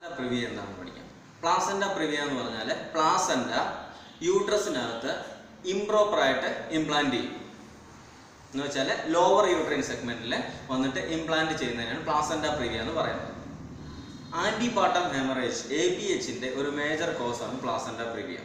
previa എന്താണെന്ന് പഠിക്കാം placenta previa എന്ന് പറഞ്ഞാൽ പ്ലാസന്റ യൂട്രസിനകത്ത് ഇംപ്രോപ്പർ ആയിട്ട് ഇംപ്ലാന്റ് ചെയ്യും എന്ന് വെച്ചാൽ ലോവർ യൂട്രൈൻ സെഗ്മെന്റിൽ വന്നിട്ട് ഇംപ്ലാന്റ് ചെയ്യുന്നതിനാണ് പ്ലാസന്റ പ്രിവിയ എന്ന് പറയുന്നത് ആന്റിപാട്ടം ഹെമറേജ് എ പി എച്ചിന്റെ ഒരു മേജർ കോസ് ആണ് പ്ലാസന്റ പ്രിവിയ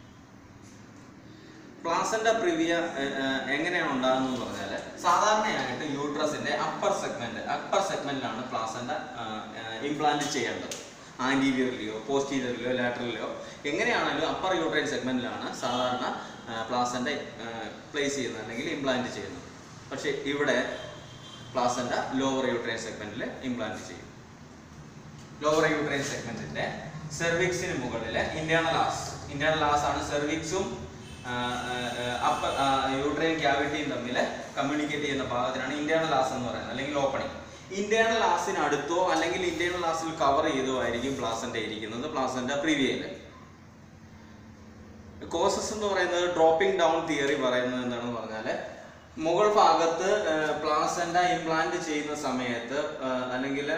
പ്ലാസന്റ പ്രിവിയ എങ്ങനെയാണ് ഉണ്ടാകുന്നത് എന്ന് പറഞ്ഞാൽ സാധാരണയായിട്ട് യൂട്രസിന്റെ അപ്പർ സെഗ്മെന്റ് അപ്പർ സെഗ്മെന്റിലാണ് പ്ലാസന്റ ഇംപ്ലാന്റ് ചെയ്യേണ്ടത് ആന്റീരിയറിലെയോ പോസ്റ്റീരിയറിലെയോ ലാറ്ററലിലോ എങ്ങനെയാണെങ്കിലും അപ്പർ യൂട്രൈൻ സെഗ്മെന്റിലാണ് സാധാരണ പ്ലാസന്റ പ്ലേസ് ചെയ്യുന്നത് അല്ലെങ്കിൽ ഇംപ്ലാന്റ് ചെയ്യുന്നത് പക്ഷേ ഇവിടെ പ്ലാസന്റ ലോവർ യൂട്രൈൻ സെഗ്മെന്റിൽ ഇംപ്ലാന്റ് ചെയ്യും ലോവർ യൂട്രൈൻ സെഗ്മെന്റിന്റെ സെർവിക്സിന് മുകളിൽ ഇന്റേണൽ ആസ് ഇന്റേണൽ ആസ് ആണ് സെർവിക്സും അപ്പർ യൂട്രൈൻ ക്യാവിറ്റിയും തമ്മിൽ കമ്മ്യൂണിക്കേറ്റ് ചെയ്യുന്ന ഭാഗത്തിനാണ് ഇന്റേണൽ ആസ് എന്ന് പറയുന്നത് അല്ലെങ്കിൽ ഓപ്പണിംഗ് ഇന്റേണൽ ആസിന് അടുത്തോ അല്ലെങ്കിൽ ഇന്റേണൽ ആസിൽ കവർ ചെയ്തോ ആയിരിക്കും പ്ലാസന്റ ഇരിക്കുന്നത് പ്ലാസന്റ പ്രീവിയയിൽ കോസസ് എന്ന് പറയുന്നത് ഡ്രോപ്പിംഗ് ഡൗൺ തിയറി പറയുന്നത് എന്താണെന്ന് പറഞ്ഞാൽ മുകൾ ഭാഗത്ത് പ്ലാസന്റ ഇംപ്ലാന്റ് ചെയ്യുന്ന സമയത്ത് ആ, അല്ലെങ്കിൽ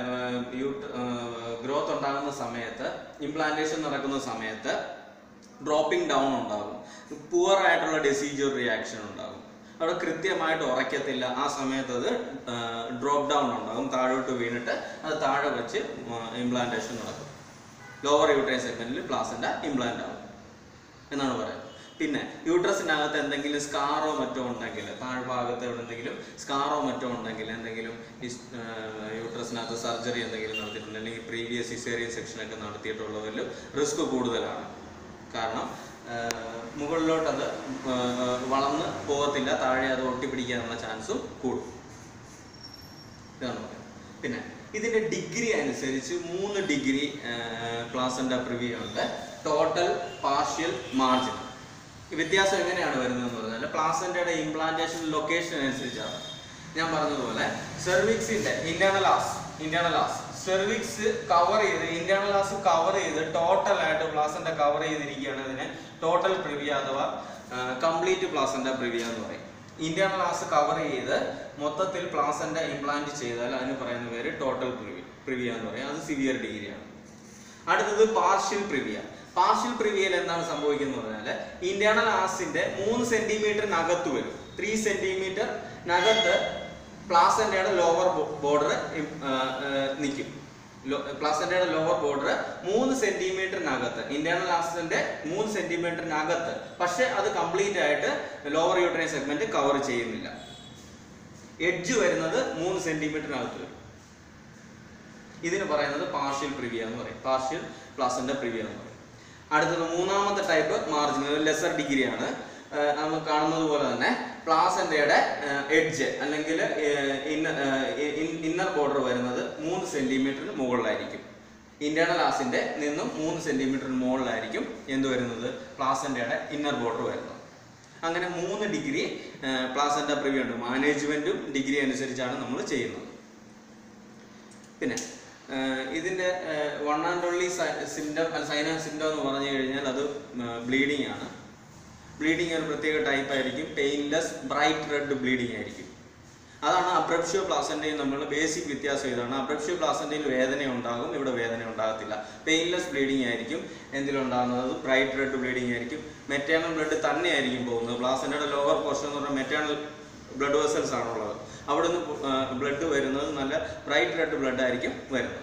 ഗ്രോത്ത് ഉണ്ടാകുന്ന സമയത്ത് ഇംപ്ലാന്റേഷൻ നടക്കുന്ന സമയത്ത് ഡ്രോപ്പിംഗ് ഡൗൺ ഉണ്ടാകും പുവർ ആയിട്ടുള്ള ഡെസീജിയർ റിയാക്ഷൻ ഉണ്ടാകും അവിടെ കൃത്യമായിട്ട് ഉറയ്ക്കത്തില്ല ആ സമയത്ത് അത് ഡ്രോപ്പ് ഡൗൺ ഉണ്ടാകും താഴോട്ട് വീണിട്ട് അത് താഴെ വെച്ച് ഇംപ്ലാന്റേഷൻ നടക്കും ലോവർ യൂട്രൈൻ സെഗ്മെന്റിൽ പ്ലാസന്റ ഇംപ്ലാന്റ് ആകും എന്നാണ് പറയുന്നത് പിന്നെ യൂട്രസിനകത്ത് എന്തെങ്കിലും സ്കാറോ മറ്റോ ഉണ്ടെങ്കിൽ താഴ്ഭാഗത്ത് എവിടെ എന്തെങ്കിലും സ്കാറോ മറ്റോ ഉണ്ടെങ്കിൽ എന്തെങ്കിലും യൂട്രസിനകത്ത് സർജറി എന്തെങ്കിലും നടത്തിയിട്ടുണ്ട് അല്ലെങ്കിൽ പ്രീവിയസ് സിസേറിയൻ സെക്ഷനൊക്കെ നടത്തിയിട്ടുള്ളവരിലും റിസ്ക് കൂടുതലാണ് കാരണം ആ, മുകളിലോട്ട് അത് ആ, വളർന്ന് പോകത്തില്ല താഴെ അത് ഒട്ടിപ്പിടിക്കാനുള്ള ചാൻസും കൂടും ഇതാണ് പറയുന്നത് പിന്നെ ഇതിന്റെ ഡിഗ്രി അനുസരിച്ച് മൂന്ന് ഡിഗ്രി പ്ലാസന്റ പ്രിവ്യൂ ഉണ്ട് ടോട്ടൽ പാർഷ്യൽ മാർജിൻ വ്യത്യാസം എങ്ങനെയാണ് വരുന്നതെന്ന് പറഞ്ഞാൽ പ്ലാസന്റയുടെ ഇംപ്ലാന്റേഷൻ ലൊക്കേഷൻ അനുസരിച്ചാണ് ഞാൻ പറഞ്ഞതുപോലെ സെർവിക്സിന്റെ internal os internal os cervix cover ചെയ്ത് ഇന്റേണൽ ആസ് കവർ ചെയ്ത് ടോട്ടൽ ആയിട്ട് പ്ലാസന്റ കവർ ചെയ്തിരിക്കുകയാണ് ഇതിനെ ടോട്ടൽ പ്രിവ്യ അഥവാ കംപ്ലീറ്റ് പ്ലാസന്റ പ്രിവ്യ എന്ന് പറയും ഇന്റേണൽ ആസ് കവർ ചെയ്ത് മൊത്തത്തിൽ പ്ലാസന്റ ഇംപ്ലാന്റ് ചെയ്താൽ അതിന് പറയുന്ന പേര് ടോട്ടൽ പ്രിവ്യ പ്രിവ്യ എന്ന് പറയും അത് സിവിയർ ഡിഗ്രിയാണ് അടുത്തത് പാർഷ്യൽ പ്രിവിയ പാർഷ്യൽ പ്രിവിയയിൽ എന്താണ് സംഭവിക്കുന്നത് പറഞ്ഞാൽ ഇന്റേണൽ ആസിന്റെ മൂന്ന് സെന്റിമീറ്ററിനകത്ത് വരും ത്രീ സെന്റിമീറ്റർ നകത്ത് പ്ലാസന്റയുടെ ലോവർ ബോർഡർ നിൽക്കും പ്ലാസന്റയുടെ ലോവർ ബോർഡർ മൂന്ന് സെന്റിമീറ്ററിനകത്ത് ഇന്റേണൽ ആസിന്റെ മൂന്ന് സെന്റിമീറ്ററിനകത്ത് പക്ഷെ അത് കംപ്ലീറ്റ് ആയിട്ട് ലോവർ യൂട്രൈൻ സെഗ്മെന്റ് കവർ ചെയ്യുന്നില്ല എഡ്ജ് വരുന്നത് മൂന്ന് സെന്റിമീറ്ററിനകത്ത് വരും ഇതിന് പറയുന്നത് പാർഷ്യൽ പ്രിവിയ എന്ന് പറയും പാർഷ്യൽ പ്ലാസന്റ പ്രിവിയ എന്ന് പറയും അടുത്തത് മൂന്നാമത്തെ ടൈപ്പ് മാർജിൻ ലെസർ ഡിഗ്രിയാണ് നമ്മൾ കാണുന്നത് പോലെ തന്നെ പ്ലാസന്റയുടെ എഡ്ജ് അല്ലെങ്കിൽ ഇന്നർ ബോർഡർ വരുന്നത് മൂന്ന് സെന്റിമീറ്ററിന് മുകളിലായിരിക്കും ഇന്റേണൽ ആസിന്റെ നിന്നും മൂന്ന് സെന്റിമീറ്ററിന് മുകളിലായിരിക്കും എന്ത് വരുന്നത് പ്ലാസന്റയുടെ ഇന്നർ ബോർഡർ വരുന്നത് അങ്ങനെ മൂന്ന് ഡിഗ്രി പ്ലാസന്റ പ്രിവ്യൂ ഉണ്ട് മാനേജ്മെന്റും ഡിഗ്രി അനുസരിച്ചാണ് നമ്മൾ ചെയ്യുന്നത് പിന്നെ ആഹ് ഇതിന്റെ one and only symptom sign and symptom എന്ന് പറഞ്ഞു കഴിഞ്ഞാൽ അത് ബ്ലീഡിംഗ് ആണ് ബ്ലീഡിംഗ് ഒരു പ്രത്യേക ടൈപ്പ് ആയിരിക്കും പെയിൻലെസ് ബ്രൈറ്റ് റെഡ് ബ്ലീഡിംഗ് ആയിരിക്കും അതാണ് അബ്രപ്ഷ്യോ പ്ലാസന്റയും തമ്മിലുള്ള ബേസിക് വ്യത്യാസം ഇതാണ് അബ്രപ്ഷ്യോ പ്ലാസന്റയിൽ വേദന ഉണ്ടാകും ഇവിടെ വേദന ഉണ്ടാകത്തില്ല പെയിൻലെസ് ബ്ലീഡിംഗ് ആയിരിക്കും എന്തിലുണ്ടാകുന്നത് ബ്രൈറ്റ് റെഡ് ബ്ലീഡിംഗ് ആയിരിക്കും മെറ്റേണൽ ബ്ലഡ് തന്നെ ആയിരിക്കും പോകുന്നത് പ്ലാസന്റയുടെ ലോവർ പോർഷൻ എന്ന് പറഞ്ഞാൽ മെറ്റേണൽ ബ്ലഡ് വെസൽസ് ആണുള്ളത് അവിടെ നിന്ന് ബ്ലഡ് വരുന്നത് നല്ല ബ്രൈറ്റ് റെഡ് ബ്ലഡ് ആയിരിക്കും വരുന്നത്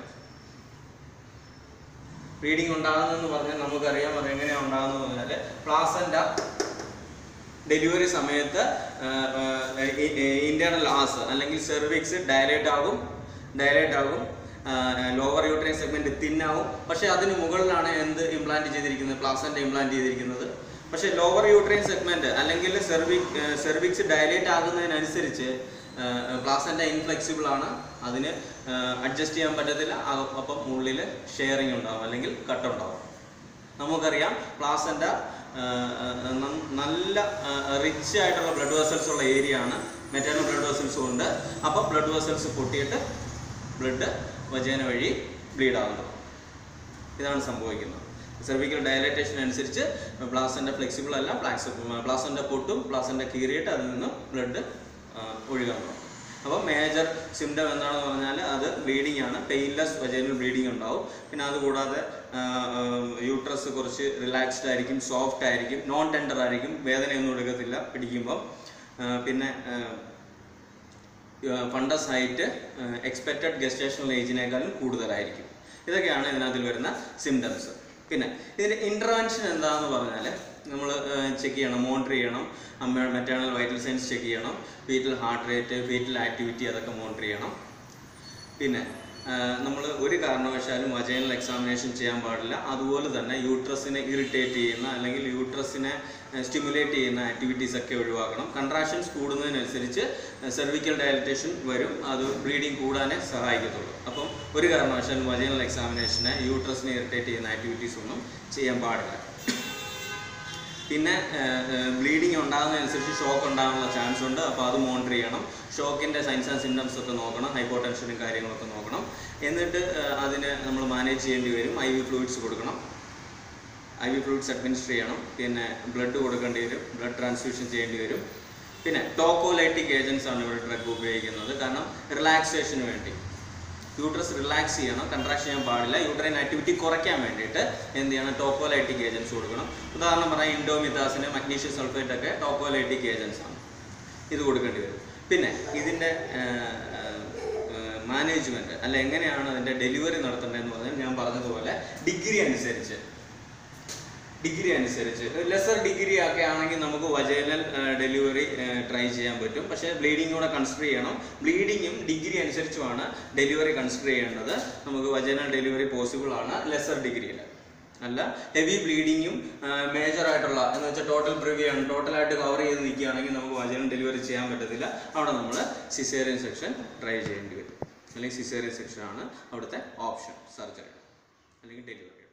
ബ്ലീഡിംഗ് ഉണ്ടാകുന്നതെന്ന് പറഞ്ഞാൽ നമുക്കറിയാം അത് എങ്ങനെയാണ് ഉണ്ടാകുന്നത് പറഞ്ഞാൽ പ്ലാസന്റ ഡെലിവറി സമയത്ത് ഇന്റേണൽ ആസ് അല്ലെങ്കിൽ സെർവിക്സ് ഡയലേറ്റ് ആകും ഡയലേറ്റ് ആകും ലോവർ യൂട്രൈൻ സെഗ്മെന്റ് തിന്നാവും പക്ഷെ അതിന് മുകളിലാണ് എന്ത് ഇംപ്ലാന്റ് ചെയ്തിരിക്കുന്നത് പ്ലാസന്റ ഇംപ്ലാന്റ് ചെയ്തിരിക്കുന്നത് പക്ഷെ ലോവർ യൂട്രൈൻ സെഗ്മെന്റ് അല്ലെങ്കിൽ സെർവിക് സെർവിക്സ് ഡയലേറ്റ് ആകുന്നതിനനുസരിച്ച് പ്ലാസന്റ ഇൻഫ്ലെക്സിബിൾ ആണ് അതിന് അഡ്ജസ്റ്റ് ചെയ്യാൻ പറ്റത്തില്ല ആ- അപ്പം ഉള്ളിൽ ഷെയറിങ് ഉണ്ടാവും അല്ലെങ്കിൽ കട്ട് ഉണ്ടാവും നമുക്കറിയാം പ്ലാസന്റ നല്ല റിച്ച് ആയിട്ടുള്ള ബ്ലഡ് വെസൽസ് ഉള്ള ഏരിയ ആണ് മെറ്റേണൽ ബ്ലഡ് വെസൽസ് ഉണ്ട് അപ്പോൾ ബ്ലഡ് വെസൽസ് പൊട്ടിയിട്ട് ബ്ലഡ് വജേന വഴി ബ്ലീഡ് ആകുന്നത് ഇതാണ് സംഭവിക്കുന്നത് സെർവിക്കൽ ഡയലൈറ്റേഷൻ അനുസരിച്ച് പ്ലാസന്റെ ഫ്ലെക്സിബിൾ അല്ല പ്ലാക്സ് പ്ലാസന്റെ പൊട്ടും പ്ലാസന്റെ കീറിയിട്ട് അതിൽ നിന്ന് ബ്ലഡ് ഒഴുകാൻ തുടങ്ങും അപ്പോൾ മേജർ സിംറ്റം എന്താണെന്ന് പറഞ്ഞാൽ അത് ബ്ലീഡിംഗ് ആണ് പെയിൻലെസ് വജൈനൽ ബ്ലീഡിംഗ് ഉണ്ടാവും പിന്നെ അതുകൂടാതെ യൂട്രസ് കുറച്ച് റിലാക്സ്ഡ് ആയിരിക്കും സോഫ്റ്റ് ആയിരിക്കും നോൺ ടെൻഡർ ആയിരിക്കും വേദനയൊന്നും എടുക്കത്തില്ല പിടിക്കുമ്പം ആ, പിന്നെ ഫണ്ടസ് ഹൈറ്റ് എക്സ്പെക്റ്റഡ് ഗസ്റ്റേഷണൽ ഏജിനേക്കാളും കൂടുതലായിരിക്കും ഇതൊക്കെയാണ് ഇതിനകത്തിൽ വരുന്ന സിംറ്റംസ് പിന്നെ ഇതിൻ്റെ ഇൻ്റർവെൻഷൻ എന്താണെന്ന് പറഞ്ഞാൽ നമ്മൾ ചെക്ക് ചെയ്യണം മോണിറ്റർ ചെയ്യണം അമ്മ മെറ്റേണൽ വൈറ്റൽ സൈൻസ് ചെക്ക് ചെയ്യണം foetal heart rate foetal activity അതൊക്കെ മോണിറ്റർ ചെയ്യണം പിന്നെ നമ്മൾ ഒരു കാരണവശാലും വജൈനൽ എക്സാമിനേഷൻ ചെയ്യാൻ പാടില്ല അതുപോലെ തന്നെ യൂട്രസിനെ ഇറിറ്റേറ്റ് ചെയ്യുന്ന അല്ലെങ്കിൽ യൂട്രസിനെ സ്റ്റിമുലേറ്റ് ചെയ്യുന്ന ആക്ടിവിറ്റീസ് ഒക്കെ ഒഴിവാക്കണം കൺട്രാക്ഷൻസ് കൂടുന്നതിനനുസരിച്ച് സെർവിക്കൽ ഡയലറ്റേഷൻ വരും അത് ബ്ലീഡിങ് കൂടാനേ സഹായിക്കത്തുള്ളൂ അപ്പം ഒരു കാരണവശാലും വജൈനൽ എക്സാമിനേഷനെ യൂട്രസിനെ ഇറിറ്റേറ്റ് ചെയ്യുന്ന ആക്ടിവിറ്റീസ് ഒന്നും ചെയ്യാൻ പാടില്ല പിന്നെ ബ്ലീഡിങ് ഉണ്ടാകുന്നതനുസരിച്ച് ഷോക്ക് ഉണ്ടാകാനുള്ള ചാൻസ് ഉണ്ട് അപ്പോൾ അത് മോണിറ്റർ ചെയ്യണം ഷോക്കിൻ്റെ സൈൻസ് ആൻഡ് സിംറ്റംസ് ഒക്കെ നോക്കണം ഹൈപ്പോ ടെൻഷനും കാര്യങ്ങളൊക്കെ നോക്കണം എന്നിട്ട് ഏഹ്, അതിനെ നമ്മൾ മാനേജ് ചെയ്യേണ്ടി വരും ഐ വി ഫ്ലൂയിഡ്സ് കൊടുക്കണം ഐ വി ഫ്ലൂയിഡ്സ് അഡ്മിനിസ്റ്റർ ചെയ്യണം പിന്നെ ബ്ലഡ് കൊടുക്കേണ്ടി വരും ബ്ലഡ് ട്രാൻസ്ഫ്യൂഷൻ ചെയ്യേണ്ടി വരും പിന്നെ ടോക്കോലൈറ്റിക് ഏജൻസ് ആണ് ഇവിടെ ഡ്രഗ് ഉപയോഗിക്കുന്നത് കാരണം റിലാക്സേഷന് വേണ്ടി യൂട്രസ് റിലാക്സ് ചെയ്യണം കൺട്രാക്ട് ചെയ്യാൻ പാടില്ല യൂട്രൈൻ ആക്ടിവിറ്റി കുറയ്ക്കാൻ വേണ്ടിയിട്ട് എന്ത് ചെയ്യണം ടോക്കോലൈറ്റിക് ഏജൻസ് കൊടുക്കണം ഉദാഹരണം പറയാം ഇൻഡോമിതാസിന് മഗ്നീഷ്യം സൾഫേറ്റ് ഒക്കെ ടോക്കോലൈറ്റിക് ഏജൻസ് ആണ് ഇത് കൊടുക്കേണ്ടി വരും പിന്നെ ഇതിൻ്റെ മാനേജ്മെൻറ്റ് അല്ല എങ്ങനെയാണ് അതിൻ്റെ ഡെലിവറി നടത്തേണ്ടതെന്ന് പറഞ്ഞാൽ ഞാൻ പറഞ്ഞതുപോലെ ഡിഗ്രി അനുസരിച്ച് ഡിഗ്രി അനുസരിച്ച് ലെസർ ഡിഗ്രി ഒക്കെ ആണെങ്കിൽ നമുക്ക് വജൈനൽ ഡെലിവറി ട്രൈ ചെയ്യാൻ പറ്റും പക്ഷേ ബ്ലീഡിംഗ് കൂടെ കൺസിഡർ ചെയ്യണം ബ്ലീഡിങ്ങും ഡിഗ്രി അനുസരിച്ചുമാണ് ഡെലിവറി കൺസിഡർ ചെയ്യേണ്ടത് നമുക്ക് വജൈനൽ ഡെലിവറി പോസിബിൾ ആണ് ലെസർ ഡിഗ്രിയിൽ അല്ല ഹെവി ബ്ലീഡിങ്ങും മേജർ ആയിട്ടുള്ള എന്ന് വെച്ചാൽ ടോട്ടൽ പ്രിവ്യാണ് ടോട്ടലായിട്ട് കവർ ചെയ്ത് നിൽക്കുകയാണെങ്കിൽ നമുക്ക് വജൈനൽ ഡെലിവറി ചെയ്യാൻ പറ്റത്തില്ല അവിടെ നമ്മൾ സിസേറിയൻ സെക്ഷൻ ട്രൈ ചെയ്യേണ്ടി വരും അല്ലെങ്കിൽ സിസേറിയൻ സെക്ഷൻ ആണ് അവിടുത്തെ ഓപ്ഷൻ സർജറി അല്ലെങ്കിൽ ഡെലിവറി